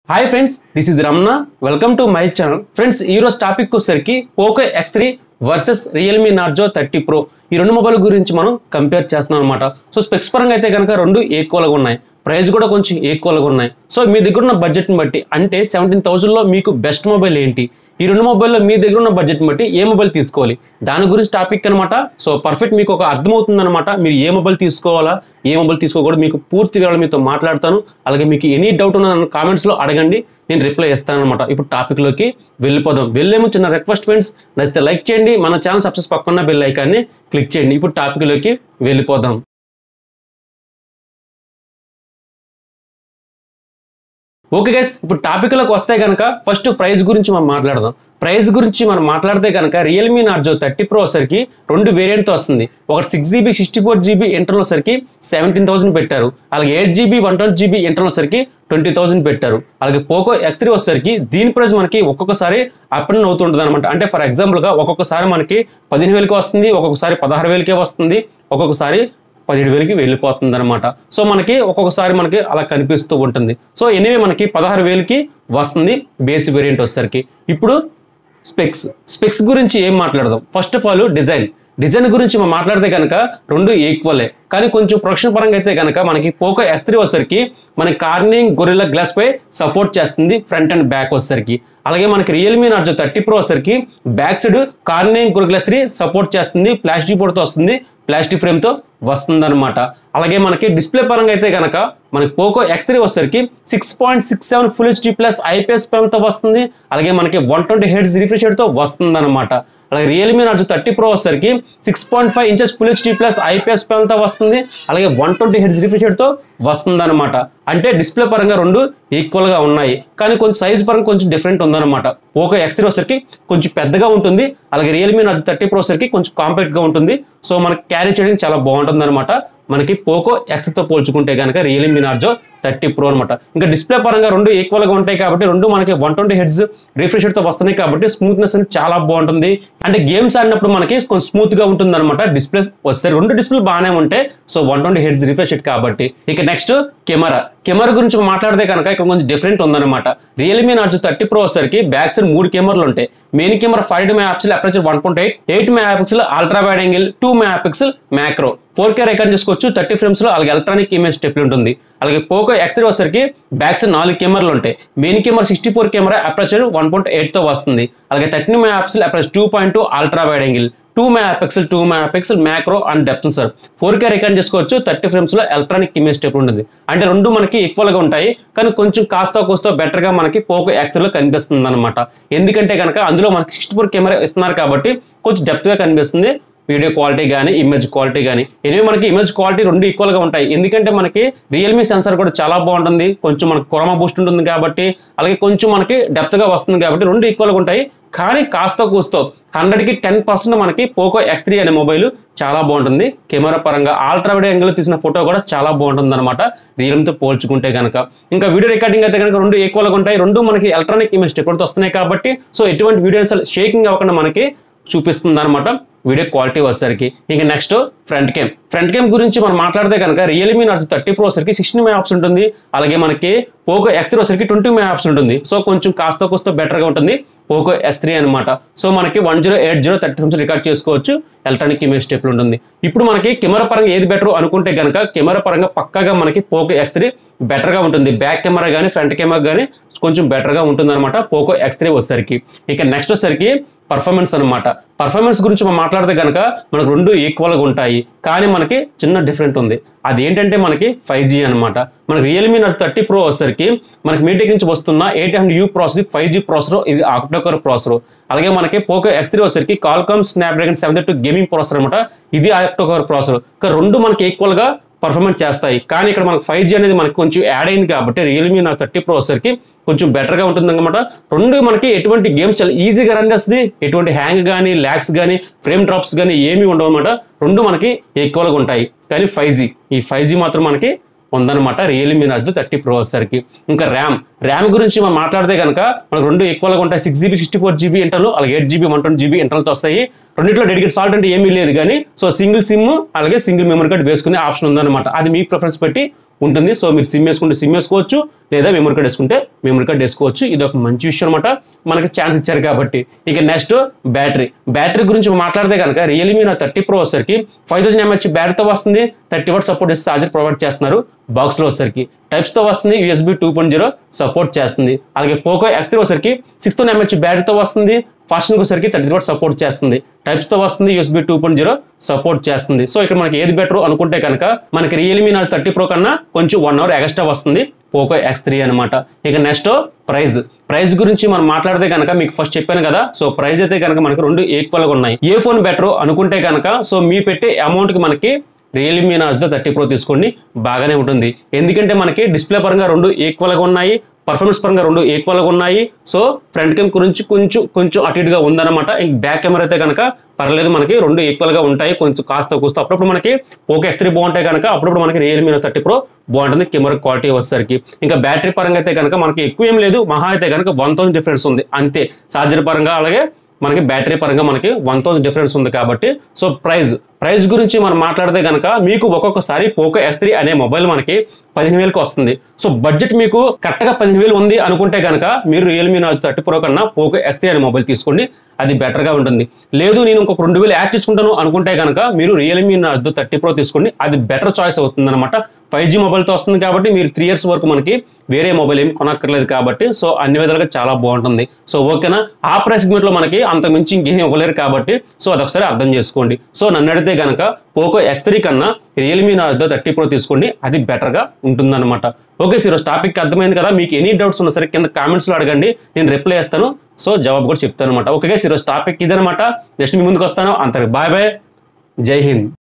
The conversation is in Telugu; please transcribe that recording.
hi friends this is Ramana welcome to my channel friends ఈ రోజు టాపిక్ వచ్చేసరికి Poco X three versus Realme Narzo thirty pro ఈ రెండు మొబైల్ గురించి మనం కంపేర్ చేస్తున్నాం అనమాట సో స్పెక్స్ పరంగా అయితే కనుక రెండు ఈక్వల్గా ఉన్నాయి ప్రైస్ కూడా కొంచెం ఈక్వల్గా ఉన్నాయి సో మీ దగ్గర ఉన్న బడ్జెట్ని బట్టి అంటే సెవెంటీన్ థౌసండ్లో మీకు బెస్ట్ మొబైల్ ఏంటి ఈ రెండు మొబైల్లో మీ దగ్గర ఉన్న బడ్జెట్ని బట్టి ఏ మొబైల్ తీసుకోవాలి దాని గురించి టాపిక్ అనమాట సో పర్ఫెక్ట్ మీకు ఒక అర్థమవుతుంది అనమాట మీరు ఏ మొబైల్ తీసుకోవాలా ఏ మొబైల్ తీసుకోకూడదు మీకు పూర్తి వివరాలు మీతో మాట్లాడతాను అలాగే మీకు ఎనీ డౌట్ ఉన్న కామెంట్స్లో అడగండి నేను రిప్లై ఇస్తాను అనమాట ఇప్పుడు టాపిక్లోకి వెళ్ళిపోదాం వెళ్ళేమో చిన్న రిక్వెస్ట్ ఫ్రెండ్స్ నచ్చితే లైక్ చేయండి మన ఛానల్ సబ్స్క్రైబ్ పక్కన బెల్ ఐకాన్ని క్లిక్ చేయండి ఇప్పుడు టాపిక్లోకి వెళ్ళిపోదాం ఓకే గైస్ ఇప్పుడు టాపిక్లోకి వస్తే కనుక ఫస్ట్ ప్రైస్ గురించి మనం మాట్లాడదాం ప్రైస్ గురించి మనం మాట్లాడితే కనుక రియల్మీ నార్జో థర్టీ ప్రో సరికి రెండు వేరియంట్తో వస్తుంది ఒకటి six GB sixty four GB internal సరికి సెవెంటీన్ థౌసండ్ పెట్టారు అలాగే eight GB one twenty GB internal సరికి ట్వంటీ థౌసండ్ పెట్టారు అలాగే పోకో ఎక్స్ త్రీ వచ్చేసరికి దీని ప్రైస్ మనకి ఒక్కొక్కసారి అప్ అండ్ అవుతుంటుంది అనమాట అంటే ఫర్ ఎగ్జాంపుల్గా ఒక్కొక్కసారి మనకి పదిహేను వేలకి వస్తుంది ఒక్కొక్కసారి పదహారు వేలకే వస్తుంది ఒక్కొక్కసారి పదిహేడు వేలకి వెళ్ళిపోతుంది అనమాట సో మనకి ఒక్కొక్కసారి మనకి అలా కనిపిస్తూ ఉంటుంది సో ఎనివే మనకి పదహారు వేలకి వస్తుంది బేస్ వేరియంట్ వచ్చేసరికి ఇప్పుడు స్పెక్స్ స్పెక్స్ గురించి ఏం మాట్లాడదాం first of all design design గురించి మనం మాట్లాడితే కనుక రెండు ఈక్వలే కానీ కొంచెం ప్రొడక్షన్ పరంగా అయితే కనుక మనకి పోకో ఎస్ త్రీ వచ్చేసరికి మనకి కార్నింగ్ గొరిల్లా గ్లాస్ పై సపోర్ట్ చేస్తుంది ఫ్రంట్ అండ్ బ్యాక్ వచ్చేసరికి అలాగే మనకి రియల్మీ నార్జో థర్టీ ప్రో వచ్చేసరికి back side Corning gorilla glass three support చేస్తుంది ప్లాస్టిక్ బోర్డ్తో వస్తుంది ప్లాస్టిక్ ఫ్రేమ్తో వస్తుందన్నమాట అలాగే మనకి డిస్ప్లే పరంగా అయితే కనుక మనకి పోకో ఎక్స్ త్రీ వచ్చేసరికి six point six seven full HD plus IPS తో వస్తుంది అలాగే మనకి వన్ ట్వంటీ హెడ్స్ రిఫ్రెష్ తో వస్తుంది అనమాట అలాగే రియల్మీ నార్జో థర్టీ ప్రో వచ్చేసరికి six point five inches full HD plus IPS తో వస్తుంది అలాగే వన్ ట్వంటీ హెడ్స్ రిఫ్రెష్ తో వస్తుంది అనమాట అంటే డిస్ప్లే పరంగా రెండు ఈక్వల్ గా ఉన్నాయి కానీ కొంచెం సైజ్ పరంగా కొంచెం డిఫరెంట్ ఉందన్నమాట పోకో ఎక్స్ త్రీ వచ్చేసరికి కొంచెం పెద్దగా ఉంటుంది అలాగే రియల్మీ నార్జో థర్టీ ప్రో వచ్చేసరికి కొంచెం కాంపాక్ట్ గా ఉంటుంది సో మనకి క్యారీ చేయడానికి చాలా బాగుంటుంది అనమాట మనకి పోకో ఎక్స్ తో పోల్చుకుంటే కనుక రియల్మీ నార్జో థర్టీ ప్రో అనమాట ఇంకా డిస్ప్లే పరంగా రెండు ఈక్వల్ గా ఉంటాయి కాబట్టి రెండు మనకి వన్ ట్వంటీ హెడ్స్ రిఫ్రెష్ తో వస్తున్నాయి కాబట్టి స్మూత్నెస్ అనేది చాలా బాగుంటుంది అంటే గేమ్స్ ఆడినప్పుడు మనకి కొంచెం స్మూత్ గా ఉంటుంది అనమాట డిస్ప్లే వస్తాయి రెండు డిస్ప్లే బాగానే ఉంటాయి so one twenty hertz refresh కాబట్టి ఇక నెక్స్ట్ కెమెరా కెమెరా గురించి మాట్లాడితే కనుక ఇక్కడ కొంచెం డిఫరెంట్ ఉందన్నమాట రియల్మీ నార్జో థర్టీ ప్రో వచ్చరికి బ్యాక్ సైడ్ మూడు కెమెరాలు ఉంటాయి main camera five megapixel aperture one point eight eight megapixel ultra wide angle two megapixel macro four K record చేసుకోవచ్చు థర్టీ ఫ్రేమ్స్ లో అలాగే ఎలక్ట్రానిక్ ఇమేజ్ స్టెప్ ఉంటుంది అలాగే పోకో ఎక్స్ త్రీ వచ్చరికి బ్యాక్ సైడ్ నాలుగు కెమెరాలు ఉంటాయి main camera sixty four camera aperture one point eight తో వస్తుంది అలాగే thirty mega pixel approach two point two ultra wide angle two megapixel two megapixel macro and depth sensor four K record చేసుకోవచ్చు థర్టీ ఫ్రేమ్స్ లో ఎలక్ట్రానిక్ ఇమేజ్ స్టెప్ ఉంటుంది అంటే రెండు మనకి ఈక్వల్ గా ఉంటాయి కానీ కొంచెం కాస్త కోస్తో బెటర్ గా మనకి పోకో ఎక్స్ లో కనిపిస్తుంది అనమాట ఎందుకంటే కనుక అందులో మనకి సిక్స్టీ ఫోర్ కెమెరా ఇస్తున్నారు కాబట్టి కొంచెం డెప్త్ గా కనిపిస్తుంది వీడియో క్వాలిటీ కానీ ఇమేజ్ క్వాలిటీ కానీ ఎనివే మనకి ఇమేజ్ క్వాలిటీ రెండు ఈక్వల్గా ఉంటాయి ఎందుకంటే మనకి రియల్మీ సెన్సార్ కూడా చాలా బాగుంటుంది కొంచెం మనకి కొరమ బూస్ట్ ఉంటుంది కాబట్టి అలాగే కొంచెం మనకి డెప్త్గా వస్తుంది కాబట్టి రెండు ఈక్వల్గా ఉంటాయి కానీ కాస్త కూస్తో హండ్రెడ్కి టెన్ పర్సెంట్ మనకి పోకో ఎక్స్ త్రీ అనే మొబైల్ చాలా బాగుంటుంది కెమెరా పరంగా ఆల్ట్రా వైడ్ యాంగిల్ తీసిన ఫోటో కూడా చాలా బాగుంటుంది అనమాట రియల్మీతో పోల్చుకుంటే కనుక ఇంకా వీడియో రికార్డింగ్ అయితే కనుక రెండు ఈక్వల్గా ఉంటాయి రెండు మనకి ఎలక్ట్రానిక్ ఇమేజ్ టెక్నాలజీ వస్తున్నాయి కాబట్టి సో ఎటువంటి వీడియోస్ షేకింగ్ అవ్వకుండా మనకి చూపిస్తుంది అనమాట వీడియో క్వాలిటీ వచ్చేసరికి ఇంకా నెక్స్ట్ ఫ్రంట్ కెమ్ ఫ్రంట్ కెమ్ గురించి మనం మాట్లాడితే కనుక రియల్మీ నార్జో థర్టీ ప్రో సరికి సిక్స్టీన్ మెగా ఆప్స్ ఉంటుంది అలాగే మనకి పోకో ఎక్స్ త్రీ వచ్చరికి ట్వంటీ మెగా ఆప్స్ ఉంటుంది సో కొంచెం కాస్త కూస్తో బెటర్గా ఉంటుంది పోకో ఎక్స్ త్రీ అనమాట సో మనకి one zero eight zero thirty fps record చేసుకోవచ్చు ఎలక్ట్రానిక్ ఇమేజ్ స్టెప్లు ఉంటుంది ఇప్పుడు మనకి కెమెరా పరంగా ఏది బెటర్ అనుకుంటే కనుక కెమెరా పరంగా పక్కగా మనకి పోకో ఎక్స్ త్రీ బెటర్గా ఉంటుంది బ్యాక్ కెమెరా కానీ ఫ్రంట్ కెమెరా కానీ కొంచెం బెటర్గా ఉంటుంది అనమాట పోకో ఎక్స్ త్రీ వచ్చేసరికి ఇక నెక్స్ట్ వచ్చేసరికి పర్ఫార్మెన్స్ అనమాట పర్ఫార్మెన్స్ గురించి మనం మాట్లాడితే కనుక మనకు రెండు ఈక్వల్గా ఉంటాయి కానీ మనకి చిన్న డిఫరెంట్ ఉంది అది ఏంటంటే మనకి ఫైవ్ జీ అనమాట మనకి రియల్మీ నాట్ థర్టీ ప్రో వచ్చేసరికి మనకి మీటింగ్ నుంచి వస్తున్న eight hundred U processor five G processor ఇది ఆక్టోకర్ ప్రాసెసర్ అలాగే మనకి పోకో ఎక్స్ త్రీ వచ్చేసరికి Qualcomm Snapdragon seven two gaming processor అనమాట ఇది ఆక్టోకర్ ప్రాసెసర్ ఇంకా రెండు మనకి ఈక్వల్గా పర్ఫార్మెన్స్ చేస్తాయి కానీ ఇక్కడ మనకు ఫైవ్ జీ అనేది మనకి కొంచెం యాడ్ అయింది కాబట్టి రియల్మీ నాకు థర్టీ ప్రొసెసర్కి కొంచెం బెటర్గా ఉంటుంది అనమాట రెండు మనకి ఎటువంటి గేమ్స్ చాలా ఈజీగా రన్ చేస్తుంది ఎటువంటి హ్యాంగ్ కానీ ల్యాక్స్ కానీ ఫ్రేమ్ డ్రాప్స్ కానీ ఏమీ ఉండవు అనమాట రెండు మనకి ఈక్వల్గా ఉంటాయి కానీ ఫైవ్ జీ ఈ ఫైవ్ జీ మాత్రం మనకి ఉందన్నమాట రియల్మీ నార్జో థర్టీ ప్రొసెసర్కి ఇంకా ర్యామ్ ర్యామ్ గురించి మనం మాట్లాడితే కనుక మనకు రెండు ఈక్వల్గా ఉంటాయి six GB sixty four GB ఇంటర్లు అలాగే eight GB one twenty GB ఇంటర్లతో వస్తాయి రెండిట్లో డెడికేట్ సాల్ట్ అంటే ఏమీ లేదు కానీ సో సింగిల్ సిమ్ అలాగే సింగిల్ మెమరీ కార్డ్ వేసుకునే ఆప్షన్ ఉందన్నమాట అది మీ ప్రిఫరెన్స్ పెట్టి ఉంటుంది సో మీరు సిమ్ వేసుకుంటే సిమ్ వేసుకోవచ్చు లేదా మెమరీ కార్డ్ వేసుకుంటే మెమరీ కార్డ్ వేసుకోవచ్చు ఇది ఒక మంచి విషయం అనమాట మనకి ఛాన్స్ ఇచ్చారు కాబట్టి ఇక నెక్స్ట్ బ్యాటరీ బ్యాటరీ గురించి మాట్లాడితే కనుక రియల్మీ నా థర్టీ ప్రో వచ్చరికి ఫైవ్ థౌసండ్ ఎంహెచ్ బ్యాటరీతో వస్తుంది థర్టీ వాట్ సపోర్ట్ చేసి ఛార్జర్ ప్రొవైడ్ చేస్తున్నారు బాక్స్లో వచ్చరికి టైప్స్తో వస్తుంది USB two point zero support చేస్తుంది అలాగే పోకో ఎక్స్ త్రీ వచ్చరికి సిక్స్ థౌసండ్ ఎంహెచ్ బ్యాటరీతో వస్తుంది ఫాస్టింగ్ వచ్చరికి థర్టీ వాట్ సపోర్ట్ చేస్తుంది టైప్స్తో వస్తుంది USB two point zero support చేస్తుంది సో ఇక్కడ మనకి ఏది బెటర్ అనుకుంటే కనుక మనకి రియల్మీ నా థర్టీ ప్రో కన్నా కొంచెం వన్ అవర్ ఎక్స్ట్రా వస్తుంది పోకో ఎక్స్ త్రీ అనమాట ఇక నెక్స్ట్ ప్రైజ్ ప్రైజ్ గురించి మనం మాట్లాడితే కనుక మీకు ఫస్ట్ చెప్పాను కదా సో ప్రైజ్ అయితే కనుక మనకి రెండు ఈక్వల్గా ఉన్నాయి ఏ ఫోన్ బెటర్ అనుకుంటే కనుక సో మీ పెట్టే అమౌంట్కి మనకి రియల్మీ నాజ్దో థర్టీ ప్రో తీసుకోండి బాగానే ఉంటుంది ఎందుకంటే మనకి డిస్ప్లే పరంగా రెండు ఈక్వల్గా ఉన్నాయి పర్ఫార్మెన్స్ పరంగా రెండు ఈక్వల్గా ఉన్నాయి సో ఫ్రంట్ కెమ్ గురించి కొంచెం కొంచెం అటు ఇటుగా ఉందన్నమాట ఇంక బ్యాక్ కెమెరా అయితే కనుక పర్లేదు మనకి రెండు ఈక్వల్గా ఉంటాయి కొంచెం కాస్త కూస్త అప్పుడప్పుడు మనకి పోకో ఎక్స్ త్రీ బాగుంటాయి కనుక అప్పుడప్పుడు మనకి రియల్మీ థర్టీ ప్రో బాగుంటుంది కెమెరా క్వాలిటీ వచ్చేసరికి ఇంకా బ్యాటరీ పరంగా అయితే కనుక మనకి ఎక్కువ ఏం లేదు మహా అయితే కనుక వన్ థౌసండ్ డిఫరెన్స్ ఉంది అంతే ఛార్జర్ పరంగా అలాగే మనకి బ్యాటరీ పరంగా మనకి వన్ థౌసండ్ డిఫరెన్స్ ఉంది కాబట్టి సో ప్రైస్ ప్రైస్ గురించి మనం మాట్లాడితే కనుక మీకు ఒక్కొక్కసారి పోకో ఎక్స్ త్రీ అనే మొబైల్ మనకి పదిహేను వేలకు వస్తుంది సో బడ్జెట్ మీకు కరెక్ట్గా పదిహేను వేలు ఉంది అనుకుంటే కనుక మీరు రియల్మీ నాజ్ థర్టీ ప్రో కన్నా పోకో ఎక్స్ త్రీ అనే మొబైల్ తీసుకోండి అది బెటర్గా ఉంటుంది లేదు నేను ఇంకొక రెండు వేలు యాడ్ చేసుకుంటాను అనుకుంటే కనుక మీరు రియల్మీ నాజ్ థర్టీ ప్రో తీసుకోండి అది బెటర్ చాయిస్ అవుతుంది అనమాట ఫైవ్ జీ మొబైల్తో వస్తుంది కాబట్టి మీరు త్రీ ఇయర్స్ వరకు మనకి వేరే మొబైల్ ఏం కొనక్కర్లేదు కాబట్టి సో అన్ని విధాలుగా చాలా బాగుంటుంది సో ఓకేనా ఆ ప్రైస్ లో మనకి అంత మించి ఇంకేం ఇవ్వలేరు కాబట్టి సో అదొకసారి అర్థం చేసుకోండి సో నన్ను అడిగితే కనుక పోకో ఎక్స్ త్రీ కన్నా రియల్మీ నాజ్దో థర్టీ ప్రో తీసుకోండి అది బెటర్గా ఉంటుందన్నమాట ఓకే సార్ టాపిక్ అర్థమైంది కదా మీకు ఎనీ డౌట్స్ ఉన్నా సరే కింద కామెంట్స్లో అడగండి నేను రిప్లై చేస్తాను సో జవాబు కూడా చెప్తాను అనమాట ఓకే ఈరోజు టాపిక్ ఇదనమాట నెక్స్ట్ మీ ముందుకు వస్తాను అంతకు బాయ్ బాయ్ జై హింద్